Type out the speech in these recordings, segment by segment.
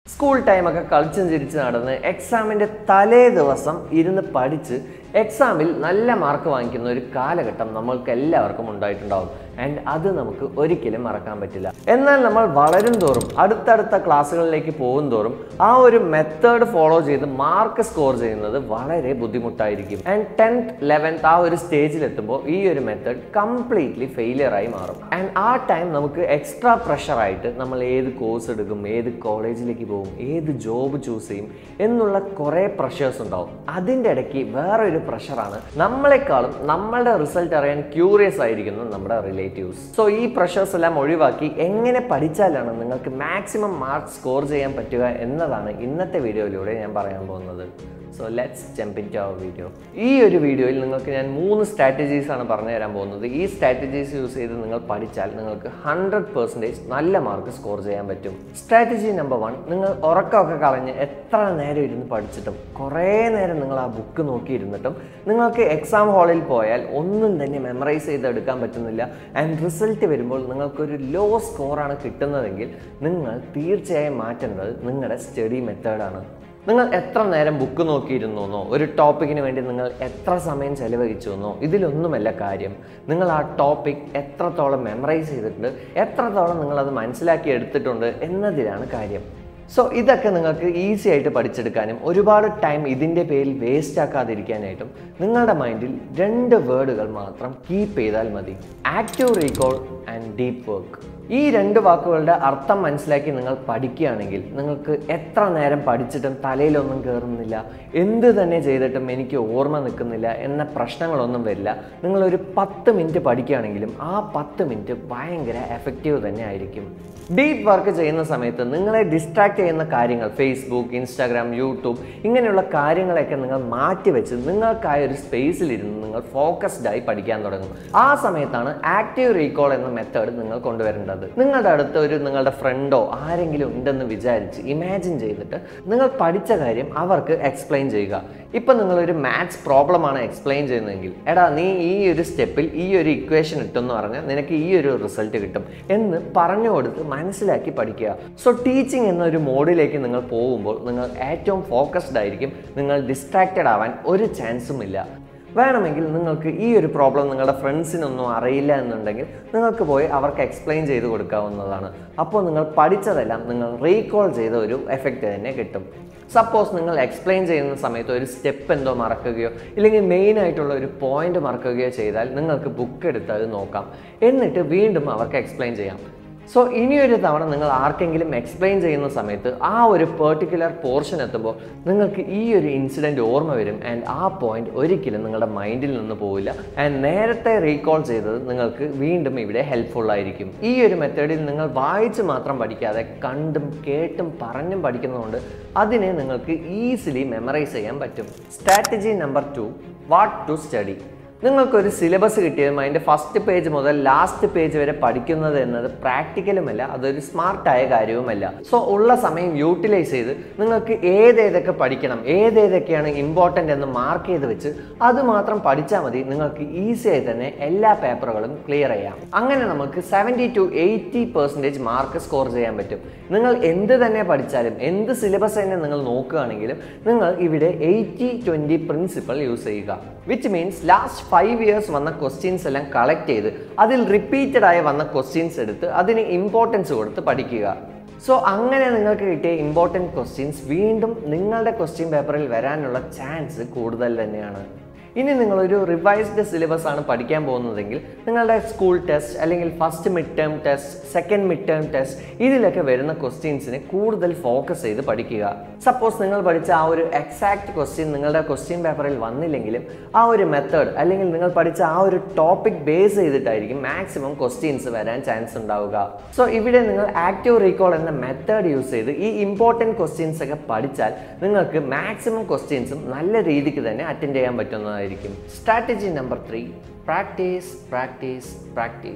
school ടൈമൊക്കെ കളിച്ചും ചിരിച്ച് നടന്ന് എക്സാമിൻ്റെ തലേ ദിവസം ഇരുന്ന് പഠിച്ച് എക്സാമിൽ നല്ല മാർക്ക് വാങ്ങിക്കുന്ന ഒരു കാലഘട്ടം നമ്മൾക്ക് എല്ലാവർക്കും ഉണ്ടായിട്ടുണ്ടാവും ആൻഡ് അത് നമുക്ക് ഒരിക്കലും മറക്കാൻ പറ്റില്ല എന്നാൽ നമ്മൾ വളരും തോറും അടുത്തടുത്ത ക്ലാസ്സുകളിലേക്ക് പോകും തോറും ആ ഒരു മെത്തേഡ് ഫോളോ ചെയ്ത് മാർക്ക് സ്കോർ ചെയ്യുന്നത് വളരെ ബുദ്ധിമുട്ടായിരിക്കും ആൻഡ് ടെൻത്ത് ലെവൻത്ത് ആ ഒരു സ്റ്റേജിൽ എത്തുമ്പോൾ ഈ ഒരു മെത്തേഡ് കംപ്ലീറ്റ്ലി ഫെയിലിയർ ആയി മാറും ആൻഡ് ആ ടൈം നമുക്ക് എക്സ്ട്രാ പ്രഷറായിട്ട് നമ്മൾ ഏത് കോഴ്സ് എടുക്കും ഏത് കോളേജിലേക്ക് പോകും ഏത് ജോബ് ചൂസ് ചെയ്യും എന്നുള്ള കുറേ പ്രഷേഴ്സ് ഉണ്ടാവും അതിൻ്റെ ഇടയ്ക്ക് വേറൊരു പ്രഷറാണ് നമ്മളെക്കാളും നമ്മളുടെ റിസൾട്ട് അറിയാൻ ക്യൂറിയസ് ആയിരിക്കുന്നു നമ്മുടെ റിലേറ്റീവ്സ് സോ ഈ പ്രഷേഴ്സ് എല്ലാം ഒഴിവാക്കി എങ്ങനെ പഠിച്ചാലാണ് നിങ്ങൾക്ക് മാക്സിമം മാർക്ക് സ്കോർ ചെയ്യാൻ പറ്റുക എന്നതാണ് ഇന്നത്തെ വീഡിയോയിലൂടെ ഞാൻ പറയാൻ പോകുന്നത് so let's jump into our video ഈ ഒരു വീഡിയോയിൽ നിങ്ങൾക്ക് ഞാൻ മൂന്ന് സ്ട്രാറ്റജീസ് ആണ് പറഞ്ഞു തരാൻ പോകുന്നത് ഈ സ്ട്രാറ്റജീസ് യൂസ് ചെയ്ത് നിങ്ങൾ പഠിച്ചാൽ നിങ്ങൾക്ക് ഹൺഡ്രഡ് പെർസെൻറ്റേജ് നല്ല മാർക്ക് സ്കോർ ചെയ്യാൻ പറ്റും സ്ട്രാറ്റജി നമ്പർ വൺ നിങ്ങൾ ഉറക്കമൊക്കെ കളഞ്ഞ് എത്ര നേരം ഇരുന്ന് പഠിച്ചിട്ടും കുറേ നേരം നിങ്ങൾ ആ ബുക്ക് നോക്കിയിരുന്നിട്ടും നിങ്ങൾക്ക് എക്സാം ഹാളിൽ പോയാൽ ഒന്നും തന്നെ മെമ്മറൈസ് ചെയ്തെടുക്കാൻ പറ്റുന്നില്ല ആൻഡ് റിസൾട്ട് വരുമ്പോൾ നിങ്ങൾക്കൊരു ലോ സ്കോറാണ് കിട്ടുന്നതെങ്കിൽ നിങ്ങൾ തീർച്ചയായും മാറ്റേണ്ടത് നിങ്ങളുടെ സ്റ്റഡി മെത്തേഡാണ് നിങ്ങൾ എത്ര നേരം ബുക്ക് നോക്കിയിരുന്നോ ഒരു ടോപ്പിക്കിന് വേണ്ടി നിങ്ങൾ എത്ര സമയം ചെലവഴിച്ചു എന്നോ ഇതിലൊന്നുമല്ല കാര്യം നിങ്ങൾ ആ ടോപ്പിക് എത്രത്തോളം മെമ്മറൈസ് ചെയ്തിട്ടുണ്ട് എത്രത്തോളം നിങ്ങളത് മനസ്സിലാക്കി എടുത്തിട്ടുണ്ട് എന്നതിലാണ് കാര്യം സോ ഇതൊക്കെ നിങ്ങൾക്ക് ഈസി ആയിട്ട് പഠിച്ചെടുക്കാനും ഒരുപാട് ടൈം ഇതിൻ്റെ പേരിൽ വേസ്റ്റ് ആക്കാതിരിക്കാനായിട്ടും നിങ്ങളുടെ മൈൻഡിൽ രണ്ട് വേർഡുകൾ മാത്രം കീപ്പ് ചെയ്താൽ മതി active recall and deep work ഈ രണ്ട് വാക്കുകളുടെ അർത്ഥം മനസ്സിലാക്കി നിങ്ങൾ പഠിക്കുകയാണെങ്കിൽ നിങ്ങൾക്ക് എത്ര നേരം പഠിച്ചിട്ടും തലയിലൊന്നും കയറുന്നില്ല എന്ത് തന്നെ ചെയ്തിട്ടും എനിക്ക് ഓർമ്മ നിൽക്കുന്നില്ല എന്ന പ്രശ്നങ്ങളൊന്നും വരില്ല നിങ്ങളൊരു പത്ത് മിനിറ്റ് പഠിക്കുകയാണെങ്കിലും ആ പത്ത് മിനിറ്റ് ഭയങ്കര എഫക്റ്റീവ് തന്നെ ആയിരിക്കും ഡീപ്പ് വർക്ക് ചെയ്യുന്ന സമയത്ത് നിങ്ങളെ ഡിസ്ട്രാക്ട് ചെയ്യുന്ന കാര്യങ്ങൾ ഫേസ്ബുക്ക് ഇൻസ്റ്റാഗ്രാം യൂട്യൂബ് ഇങ്ങനെയുള്ള കാര്യങ്ങളെയൊക്കെ നിങ്ങൾ മാറ്റിവെച്ച് നിങ്ങൾക്കായ ഒരു സ്പേസിലിരുന്ന് നിങ്ങൾ ഫോക്കസ്ഡ് ആയി പഠിക്കാൻ തുടങ്ങും ആ സമയത്താണ് ആക്റ്റീവ് റീകോൾ എന്ന മെത്തേഡ് നിങ്ങൾ കൊണ്ടുവരേണ്ടത് നിങ്ങളുടെ അടുത്ത് ഒരു നിങ്ങളുടെ ഫ്രണ്ടോ ആരെങ്കിലും ഉണ്ടെന്ന് വിചാരിച്ച് ഇമാജിൻ ചെയ്തിട്ട് നിങ്ങൾ പഠിച്ച കാര്യം അവർക്ക് എക്സ്പ്ലെയിൻ ചെയ്യുക ഇപ്പം നിങ്ങളൊരു മാത്സ് പ്രോബ്ലമാണ് എക്സ്പ്ലെയിൻ ചെയ്യുന്നതെങ്കിൽ എടാ നീ ഈ ഒരു സ്റ്റെപ്പിൽ ഈ ഒരു ഇക്വേഷൻ ഇട്ടെന്ന് പറഞ്ഞാൽ നിനക്ക് ഈ ഒരു റിസൾട്ട് കിട്ടും എന്ന് പറഞ്ഞു കൊടുത്ത് മനസ്സിലാക്കി പഠിക്കുക സോ ടീച്ചിങ് എന്നൊരു മോഡിലേക്ക് നിങ്ങൾ പോകുമ്പോൾ നിങ്ങൾ ഏറ്റവും ഫോക്കസ്ഡ് ആയിരിക്കും നിങ്ങൾ ഡിസ്ട്രാക്റ്റഡ് ആവാൻ ഒരു ചാൻസും ഇല്ല വേണമെങ്കിൽ നിങ്ങൾക്ക് ഈ ഒരു പ്രോബ്ലം നിങ്ങളുടെ ഫ്രണ്ട്സിനൊന്നും അറിയില്ല എന്നുണ്ടെങ്കിൽ നിങ്ങൾക്ക് പോയി അവർക്ക് എക്സ്പ്ലെയിൻ ചെയ്ത് കൊടുക്കാവുന്നതാണ് അപ്പോൾ നിങ്ങൾ പഠിച്ചതെല്ലാം നിങ്ങൾ റീകോൾ ചെയ്ത ഒരു എഫക്റ്റ് തന്നെ കിട്ടും സപ്പോസ് നിങ്ങൾ എക്സ്പ്ലെയിൻ ചെയ്യുന്ന സമയത്ത് ഒരു സ്റ്റെപ്പ് എന്തോ മറക്കുകയോ ഇല്ലെങ്കിൽ മെയിൻ ആയിട്ടുള്ള ഒരു പോയിന്റ് മറക്കുകയോ ചെയ്താൽ നിങ്ങൾക്ക് ബുക്ക് എടുത്ത് അത് നോക്കാം എന്നിട്ട് വീണ്ടും അവർക്ക് എക്സ്പ്ലെയിൻ ചെയ്യാം സോ ഇനിയൊരു തവണ നിങ്ങൾ ആർക്കെങ്കിലും എക്സ്പ്ലെയിൻ ചെയ്യുന്ന സമയത്ത് ആ ഒരു പെർട്ടിക്കുലർ പോർഷൻ എത്തുമ്പോൾ നിങ്ങൾക്ക് ഈ ഒരു ഇൻസിഡൻറ്റ് ഓർമ്മ വരും ആൻഡ് ആ പോയിന്റ് ഒരിക്കലും നിങ്ങളുടെ മൈൻഡിൽ നിന്ന് പോവില്ല ആൻഡ് നേരത്തെ റീകോൾ ചെയ്തത് നിങ്ങൾക്ക് വീണ്ടും ഇവിടെ ഹെൽപ്ഫുൾ ആയിരിക്കും ഈ ഒരു മെത്തേഡിൽ നിങ്ങൾ വായിച്ച് മാത്രം പഠിക്കാതെ കണ്ടും കേട്ടും പറഞ്ഞും പഠിക്കുന്നതുകൊണ്ട് അതിനെ നിങ്ങൾക്ക് ഈസിലി മെമ്മറൈസ് ചെയ്യാൻ പറ്റും strategy number two what to study നിങ്ങൾക്കൊരു സിലബസ് കിട്ടിയതും അതിൻ്റെ ഫസ്റ്റ് പേജ് മുതൽ ലാസ്റ്റ് പേജ് വരെ പഠിക്കുന്നത് എന്നത് പ്രാക്ടിക്കലുമല്ല അതൊരു സ്മാർട്ടായ കാര്യവുമല്ല സോ ഉള്ള സമയം യൂട്ടിലൈസ് ചെയ്ത് നിങ്ങൾക്ക് ഏതേതൊക്കെ പഠിക്കണം ഏതേതൊക്കെയാണ് ഇമ്പോർട്ടൻ്റ് എന്ന് മാർക്ക് ചെയ്ത് വെച്ച് അത് മാത്രം പഠിച്ചാൽ മതി നിങ്ങൾക്ക് ഈസി ആയി തന്നെ എല്ലാ പേപ്പറുകളും ക്ലിയർ ചെയ്യാം അങ്ങനെ നമുക്ക് seventy to eighty percentage mark score ചെയ്യാൻ പറ്റും നിങ്ങൾ എന്ത് തന്നെ പഠിച്ചാലും എന്ത് സിലബസ് തന്നെ നിങ്ങൾ നോക്കുകയാണെങ്കിലും നിങ്ങൾ ഇവിടെ എയ്റ്റി ട്വൻറ്റി പ്രിൻസിപ്പൾ യൂസ് ചെയ്യുക which means last five years വന്ന ക്വസ്റ്റ്യൻസ് എല്ലാം കളക്ട് ചെയ്ത് അതിൽ റിപ്പീറ്റഡ് ആയി വന്ന ക്വസ്റ്റ്യൻസ് എടുത്ത് അതിന് ഇമ്പോർട്ടൻസ് കൊടുത്ത് പഠിക്കുക സോ അങ്ങനെ നിങ്ങൾക്ക് കിട്ടിയ ഇമ്പോർട്ടൻറ്റ് ക്വസ്റ്റ്യൻസ് വീണ്ടും നിങ്ങളുടെ ക്വസ്റ്റ്യൻ പേപ്പറിൽ വരാനുള്ള ചാൻസ് കൂടുതൽ തന്നെയാണ് ഇനി നിങ്ങളൊരു റിവൈസ്ഡ് സിലബസ് ആണ് പഠിക്കാൻ പോകുന്നതെങ്കിൽ നിങ്ങളുടെ സ്കൂൾ ടെസ്റ്റ് അല്ലെങ്കിൽ first mid term test second mid term test ഇതിലൊക്കെ വരുന്ന ക്വസ്റ്റ്യൻസിനെ കൂടുതൽ ഫോക്കസ് ചെയ്ത് പഠിക്കുക സപ്പോസ് നിങ്ങൾ പഠിച്ച ആ ഒരു എക്സാക്ട് ക്വസ്റ്റ്യൻ നിങ്ങളുടെ ക്വസ്റ്റ്യൻ പേപ്പറിൽ വന്നില്ലെങ്കിലും ആ ഒരു മെത്തേഡ് അല്ലെങ്കിൽ നിങ്ങൾ പഠിച്ച ആ ഒരു ടോപ്പിക് ബേസ് ചെയ്തിട്ടായിരിക്കും മാക്സിമം ക്വസ്റ്റ്യൻസ് വരാൻ ചാൻസ് ഉണ്ടാവുക സോ ഇവിടെ നിങ്ങൾ ആക്റ്റീവ് റീകോൾ എന്ന മെത്തേഡ് യൂസ് ചെയ്ത് ഈ ഇമ്പോർട്ടൻറ്റ് ക്വസ്റ്റ്യൻസ് ഒക്കെ പഠിച്ചാൽ നിങ്ങൾക്ക് മാക്സിമം ക്വസ്റ്റ്യൻസും നല്ല രീതിക്ക് തന്നെ അറ്റൻഡ് ചെയ്യാൻ പറ്റുന്നതായിരിക്കും strategy number three practice practice practice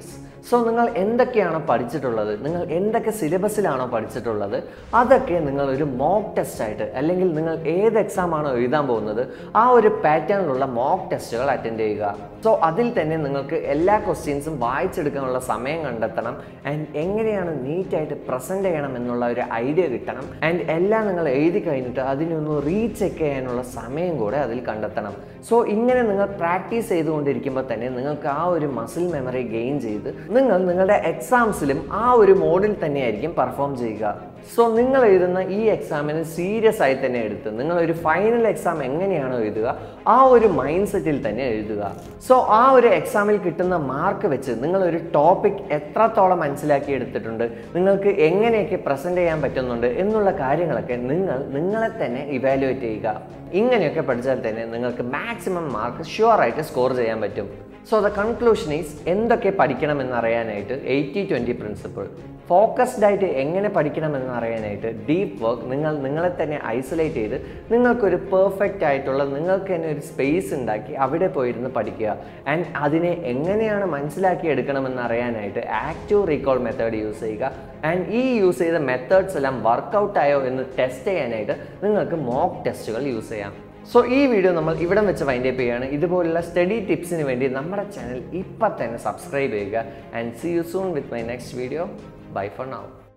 so നിങ്ങൾ എന്തൊക്കെയാണോ പഠിച്ചിട്ടുള്ളത് നിങ്ങൾ എന്തൊക്കെ സിലബസിലാണോ പഠിച്ചിട്ടുള്ളത് അതൊക്കെ നിങ്ങൾ ഒരു മോക്ക് ടെസ്റ്റ് ആയിട്ട് അല്ലെങ്കിൽ നിങ്ങൾ ഏത് എക്സാം ആണോ എഴുതാൻ പോകുന്നത് ആ ഒരു പാറ്റേണിലുള്ള മോക്ക് ടെസ്റ്റുകൾ അറ്റൻഡ് ചെയ്യുക സോ അതിൽ തന്നെ നിങ്ങൾക്ക് എല്ലാ ക്വസ്റ്റ്യൻസും വായിച്ചെടുക്കാനുള്ള സമയം കണ്ടെത്തണം ആൻഡ് എങ്ങനെയാണ് നീറ്റായിട്ട് പ്രസൻറ്റ് ചെയ്യണം എന്നുള്ള ഒരു ഐഡിയ കിട്ടണം ആൻഡ് എല്ലാം നിങ്ങൾ എഴുതി കഴിഞ്ഞിട്ട് അതിനൊന്ന് റീചെക്ക് ചെയ്യാനുള്ള സമയം കൂടെ അതിൽ കണ്ടെത്തണം സോ ഇങ്ങനെ നിങ്ങൾ പ്രാക്ടീസ് ചെയ്തുകൊണ്ടിരിക്കുമ്പോൾ തന്നെ നിങ്ങൾക്ക് ആ ഒരു മസിൽ മെമ്മറി ഗെയിൻ ചെയ്ത് നിങ്ങൾ നിങ്ങളുടെ എക്സാംസിലും ആ ഒരു മോഡിൽ തന്നെയായിരിക്കും പെർഫോം ചെയ്യുക സോ നിങ്ങൾ എഴുതുന്ന ഈ എക്സാമിന് സീരിയസ് ആയി തന്നെ എടുത്ത് നിങ്ങൾ ഒരു ഫൈനൽ എക്സാം എങ്ങനെയാണോ എഴുതുക ആ ഒരു മൈൻഡ് സെറ്റിൽ തന്നെ എഴുതുക സോ ആ ഒരു എക്സാമിൽ കിട്ടുന്ന മാർക്ക് വെച്ച് നിങ്ങൾ ഒരു ടോപ്പിക് എത്രത്തോളം മനസ്സിലാക്കി എടുത്തിട്ടുണ്ട് നിങ്ങൾക്ക് എങ്ങനെയൊക്കെ പ്രസൻറ്റ് ചെയ്യാൻ പറ്റുന്നുണ്ട് എന്നുള്ള കാര്യങ്ങളൊക്കെ നിങ്ങൾ നിങ്ങളെ തന്നെ ഇവാലുവേറ്റ് ചെയ്യുക ഇങ്ങനെയൊക്കെ പഠിച്ചാൽ തന്നെ നിങ്ങൾക്ക് മാക്സിമം മാർക്ക് ഷുവർ ആയിട്ട് സ്കോർ ചെയ്യാൻ പറ്റും സോ ദ കൺക്ലൂഷൻ ഈസ് എന്തൊക്കെ പഠിക്കണമെന്ന് അറിയാനായിട്ട് എയ്റ്റി ട്വൻറ്റി പ്രിൻസിപ്പിൾ ഫോക്കസ്ഡ് ആയിട്ട് എങ്ങനെ പഠിക്കണമെന്ന് അറിയാനായിട്ട് ഡീപ്പ് വർക്ക് നിങ്ങൾ നിങ്ങളെ തന്നെ ഐസൊലേറ്റ് ചെയ്ത് നിങ്ങൾക്കൊരു പെർഫെക്റ്റ് ആയിട്ടുള്ള നിങ്ങൾക്ക് തന്നെ ഒരു സ്പേസ് ഉണ്ടാക്കി അവിടെ പോയിരുന്ന് പഠിക്കുക ആൻഡ് അതിനെ എങ്ങനെയാണ് മനസ്സിലാക്കി എടുക്കണമെന്ന് അറിയാനായിട്ട് ആക്റ്റീവ് റീകോൾ മെത്തേഡ് യൂസ് ചെയ്യുക ആൻഡ് ഈ യൂസ് ചെയ്ത മെത്തേഡ്സ് എല്ലാം വർക്കൗട്ട് ആയോ എന്ന് ടെസ്റ്റ് ചെയ്യാനായിട്ട് നിങ്ങൾക്ക് മോക്ക് ടെസ്റ്റുകൾ യൂസ് ചെയ്യാം സോ ഈ വീഡിയോ നമ്മൾ ഇവിടം വെച്ച് വൈൻഡ് അപ്പ് ചെയ്യുകയാണ് ഇതുപോലുള്ള സ്റ്റഡി ടിപ്സിന് വേണ്ടി നമ്മുടെ ചാനൽ ഇപ്പം തന്നെ സബ്സ്ക്രൈബ് ചെയ്യുക and see you soon with my next video bye for now